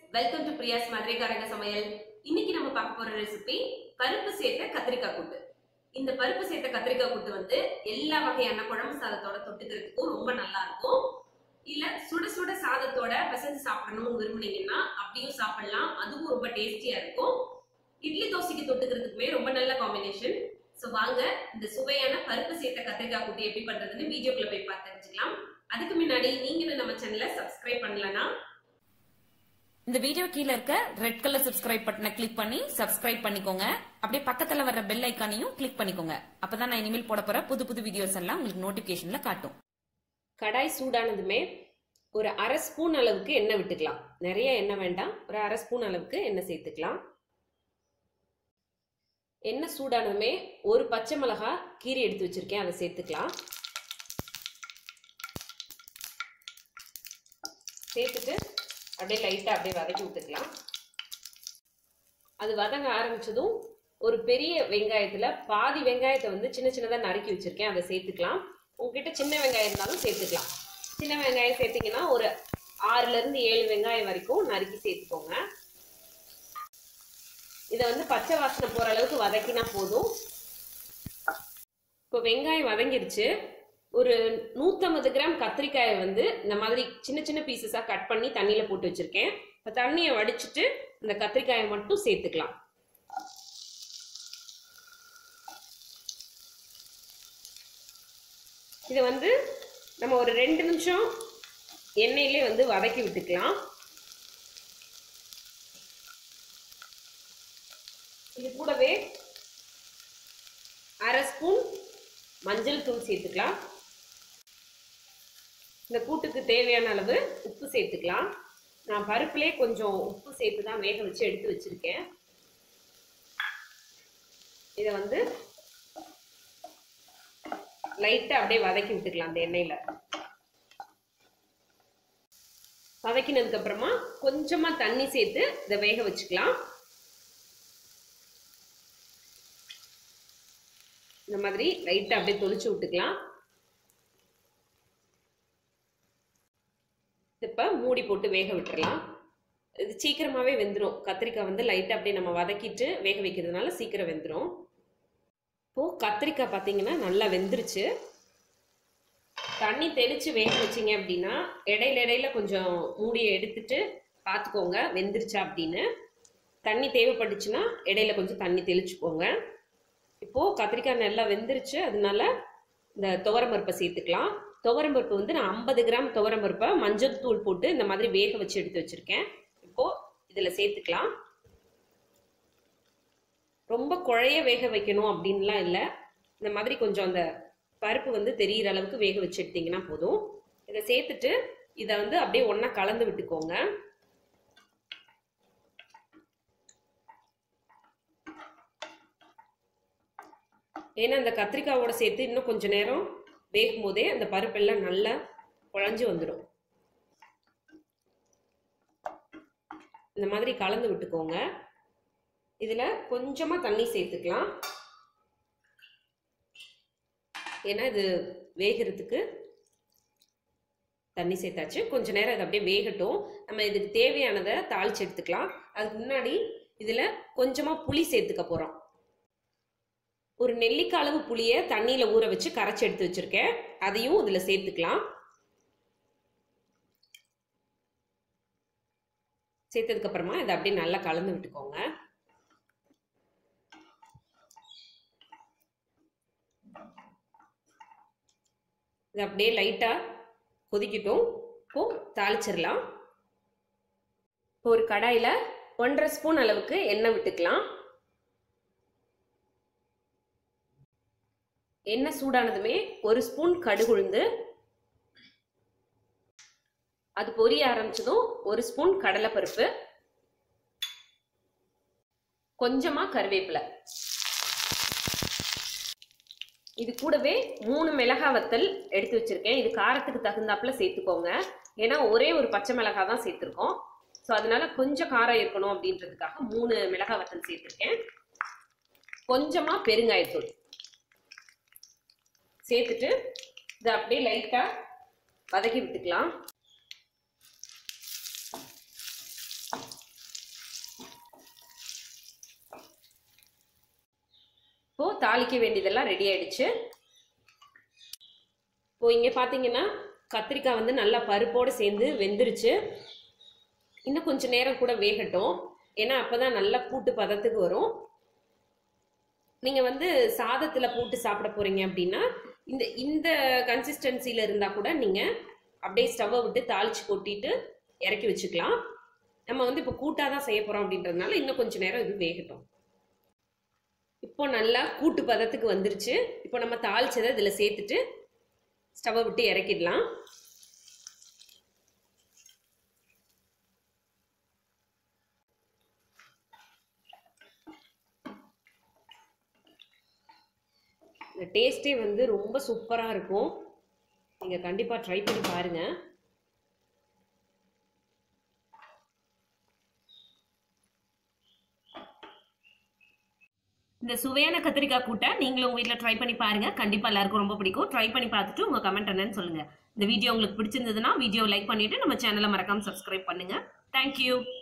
welcome to பிரியாஸ் மதுரைக்காரங்க சமையல் இன்னைக்கு நம்ம பார்க்க போற ரெசிபி பருப்பு சேர்த்த கத்திரிக்காய் கூட்டு இந்த பருப்பு சேர்த்த கத்திரிக்காய் கூட்டு வந்து எல்லா வகையான குழம்பு சாதத்தோட தொட்டுக்கிறதுக்கும் ரொம்ப நல்லா இருக்கும் இல்ல சுட சுட சாதத்தோட பிசைஞ்சு சாப்பிடணும்னு விரும்புனீங்கன்னா அப்படியும் சாப்பிடலாம் அதுவும் ரொம்ப டேஸ்டியா இருக்கும் இட்லி தோசைக்கு தொட்டுக்கிறதுக்குமே ரொம்ப நல்ல காம்பினேஷன் ஸோ வாங்க இந்த சுவையான பருப்பு சேர்த்த கத்திரிக்காய் கூட்டு எப்படி பண்றதுன்னு வீடியோக்குள்ள போய் பார்த்து தெரிஞ்சுக்கலாம் அதுக்கு முன்னாடி நீங்க இன்னும் நம்ம சேனலை சப்ஸ்கிரைப் பண்ணலனா இந்த வீடியோ கீழ இருக்க ரெட் கலர் சப்ஸ்கிரைப் பட்டனை கிளிக் பண்ணி சப்ஸ்கிரைப் பண்ணிக்கோங்க அப்படியே பக்கத்துல வர்ற பெல் ஐக்கானையும் கிளிக் பண்ணிக்கோங்க அப்பதான் நான் இனிமேல் போட போற புது புது வீடியோஸ் எல்லாம் உங்களுக்கு நோட்டிபிகேஷன்ல காட்டும் கடாய் சூடானதுமே ஒரு அரை ஸ்பூன் அளவுக்கு எண்ணெய் விட்டுக்கலாம் நிறைய எண்ணெய் வேண்டாம் ஒரு அரை ஸ்பூன் அளவுக்கு எண்ணெய் சேர்த்துக்கலாம் எண்ணெய் சூடானதுமே ஒரு பச்சை மிளகா கீரி எடுத்து வச்சிருக்கேன் அதை சேர்த்துக்கலாம் சேர்த்துட்டு அப்படியே லைட்டாக அப்படியே வதக்கி விட்டுக்கலாம் அது வதங்க ஆரம்பிச்சதும் ஒரு பெரிய வெங்காயத்தில் பாதி வெங்காயத்தை வந்து சின்ன சின்னதாக நறுக்கி வச்சுருக்கேன் அதை சேர்த்துக்கலாம் உங்ககிட்ட சின்ன வெங்காயம் இருந்தாலும் சேர்த்துக்கலாம் சின்ன வெங்காயம் சேர்த்திங்கன்னா ஒரு ஆறுலேருந்து ஏழு வெங்காயம் வரைக்கும் நறுக்கி சேர்த்துக்கோங்க இதை வந்து பச்சை வாசனை போகிற அளவுக்கு வதக்கினா போதும் இப்போ வெங்காயம் வதங்கிருச்சு ஒரு நூற்றம்பது கிராம் கத்திரிக்காயை வந்து இந்த மாதிரி சின்ன சின்ன பீசஸாக கட் பண்ணி தண்ணியில் போட்டு வச்சுருக்கேன் இப்போ தண்ணியை வடிச்சிட்டு இந்த கத்திரிக்காயை மட்டும் சேர்த்துக்கலாம் இதை வந்து நம்ம ஒரு ரெண்டு நிமிஷம் எண்ணெயிலே வந்து வதக்கி விட்டுக்கலாம் இது கூடவே அரை ஸ்பூன் மஞ்சள் தூள் சேர்த்துக்கலாம் இந்த கூட்டுக்கு தேவையான அளவு உப்பு சேர்த்துக்கலாம் நான் பருப்புலேயே கொஞ்சம் உப்பு சேர்த்து தான் வேக வச்சு எடுத்து வச்சுருக்கேன் இதை வந்து லைட்டாக அப்படியே வதக்கி விட்டுக்கலாம் அந்த எண்ணெயில் வதக்கினதுக்கு அப்புறமா கொஞ்சமாக தண்ணி சேர்த்து இதை வேக வச்சுக்கலாம் இந்த மாதிரி லைட்டாக அப்படியே தொளிச்சு விட்டுக்கலாம் இப்போ மூடி போட்டு வேக விட்டுறலாம் இது சீக்கிரமாகவே வெந்துடும் கத்திரிக்காய் வந்து லைட்டாக அப்படியே நம்ம வதக்கிட்டு வேக வைக்கிறதுனால சீக்கிரம் வெந்துடும் இப்போது கத்திரிக்காய் பார்த்தீங்கன்னா நல்லா வெந்துருச்சு தண்ணி தெளித்து வேக வச்சிங்க அப்படின்னா இடையில இடையில கொஞ்சம் மூடியை எடுத்துட்டு பார்த்துக்கோங்க வெந்துருச்சா அப்படின்னு தண்ணி தேவைப்பட்டுச்சுன்னா இடையில கொஞ்சம் தண்ணி தெளிச்சுக்கோங்க இப்போது கத்திரிக்காய் நல்லா வெந்துருச்சு அதனால இந்த துவரம்பருப்பை சேர்த்துக்கலாம் துவரம்பருப்பு வந்து நான் ஐம்பது கிராம் துவரம்பருப்பை மஞ்சள் தூள் போட்டு இந்த மாதிரி வேக வச்சு எடுத்து வச்சுருக்கேன் இப்போது இதில் சேர்த்துக்கலாம் ரொம்ப குழைய வேக வைக்கணும் அப்படின்லாம் இல்லை இந்த மாதிரி கொஞ்சம் அந்த பருப்பு வந்து தெரிகிற அளவுக்கு வேக வச்சு எடுத்தீங்கன்னா போதும் இதை சேர்த்துட்டு இதை வந்து அப்படியே ஒன்றா கலந்து விட்டுக்கோங்க ஏன்னா அந்த கத்திரிக்காவோட சேர்த்து இன்னும் கொஞ்ச நேரம் வேகும் போதே அந்த பருப்பெல்லாம் நல்லா குழஞ்சி வந்துடும் இந்த மாதிரி கலந்து விட்டுக்கோங்க இதில் கொஞ்சமாக தண்ணி சேர்த்துக்கலாம் ஏன்னா இது வேகிறதுக்கு தண்ணி சேர்த்தாச்சு கொஞ்ச நேரம் இது அப்படியே வேகட்டும் நம்ம இதுக்கு தேவையானதை தாளிச்சு எடுத்துக்கலாம் அதுக்கு முன்னாடி இதில் கொஞ்சமாக புளி சேர்த்துக்க போகிறோம் ஒரு நெல்லிக்காய் அளவு புளியை தண்ணியில் ஊற வச்சு கரைச்சி எடுத்து வச்சுருக்கேன் அதையும் இதில் சேர்த்துக்கலாம் சேர்த்ததுக்கப்புறமா இதை அப்படியே நல்லா கலந்து விட்டுக்கோங்க இது அப்படியே லைட்டாக கொதிக்கட்டும் இப்போ தாளிச்சிடலாம் இப்போ ஒரு கடாயில் ஒன்றரை ஸ்பூன் அளவுக்கு எண்ணெய் விட்டுக்கலாம் எண்ணெய் சூடானதுமே ஒரு ஸ்பூன் கடுகுழுந்து அது பொரிய ஆரம்பிச்சதும் ஒரு ஸ்பூன் கடலைப்பருப்பு கொஞ்சமா கருவேப்பிலை இது கூடவே மூணு மிளகாய் வத்தல் எடுத்து வச்சிருக்கேன் இது காரத்துக்கு தகுந்தாப்புல சேர்த்துக்கோங்க ஏன்னா ஒரே ஒரு பச்சை மிளகாய் தான் சேர்த்துருக்கோம் ஸோ அதனால கொஞ்சம் காரம் இருக்கணும் அப்படின்றதுக்காக மூணு மிளகாய் வத்தல் சேர்த்துருக்கேன் கொஞ்சமா பெருங்காயத்தூள் சேர்த்துட்டு இதை அப்படியே லைட்டாக வதக்கி விட்டுக்கலாம் தாளிக்க வேண்டியதெல்லாம் ரெடி ஆயிடுச்சு இப்போ இங்கே பார்த்தீங்கன்னா கத்திரிக்காய் வந்து நல்லா பருப்போடு சேர்ந்து வெந்துருச்சு இன்னும் கொஞ்சம் நேரம் கூட வேகட்டும் ஏன்னா அப்பதான் நல்லா கூட்டு பதத்துக்கு வரும் நீங்கள் வந்து சாதத்தில் போட்டு சாப்பிட போறீங்க அப்படின்னா இந்த இந்த கன்சிஸ்டன்சியில் இருந்தால் கூட நீங்கள் அப்படியே ஸ்டவ்வை விட்டு தாளிச்சு கொட்டிட்டு இறக்கி வச்சுக்கலாம் நம்ம வந்து இப்போ கூட்டாக தான் செய்ய போகிறோம் அப்படின்றதுனால இன்னும் கொஞ்சம் நேரம் இது வேகட்டும் இப்போ நல்லா கூட்டு பதத்துக்கு வந்துருச்சு இப்போ நம்ம தாளிச்சதை இதில் சேர்த்துட்டு ஸ்டவ்வை விட்டு இறக்கிடலாம் இந்த டேஸ்ட்டே வந்து ரொம்ப சூப்பராக இருக்கும் நீங்கள் கண்டிப்பாக ட்ரை பண்ணி பாருங்கள் இந்த சுவையான கத்திரிக்காய் கூட்டை நீங்களும் உங்கள் வீட்டில் ட்ரை பண்ணி பாருங்க கண்டிப்பாக எல்லாருக்கும் ரொம்ப பிடிக்கும் ட்ரை பண்ணி பார்த்துட்டு உங்கள் கமெண்ட் என்னன்னு சொல்லுங்க இந்த வீடியோ உங்களுக்கு பிடிச்சிருந்ததுன்னா வீடியோ லைக் பண்ணிட்டு நம்ம சேனலை மறக்காம சப்ஸ்கிரைப் பண்ணுங்க தேங்க்யூ